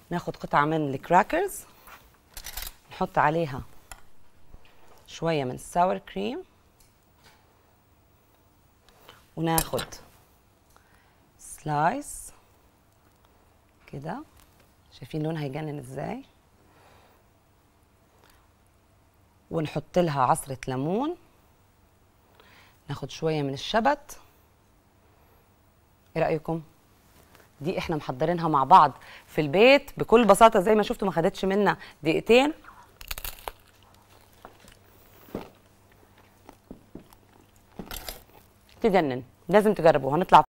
ناخد قطعة من الكراكرز نحط عليها شوية من الساور كريم وناخد سلايس كده شايفين لونها هيجنن ازاي ونحط لها عصرة ليمون ناخد شوية من الشبت ايه رأيكم؟ دي احنا محضرينها مع بعض في البيت بكل بساطة زي ما شفتوا ما خدتش منا دقيقتين تجنن لازم تجربوا هنطلع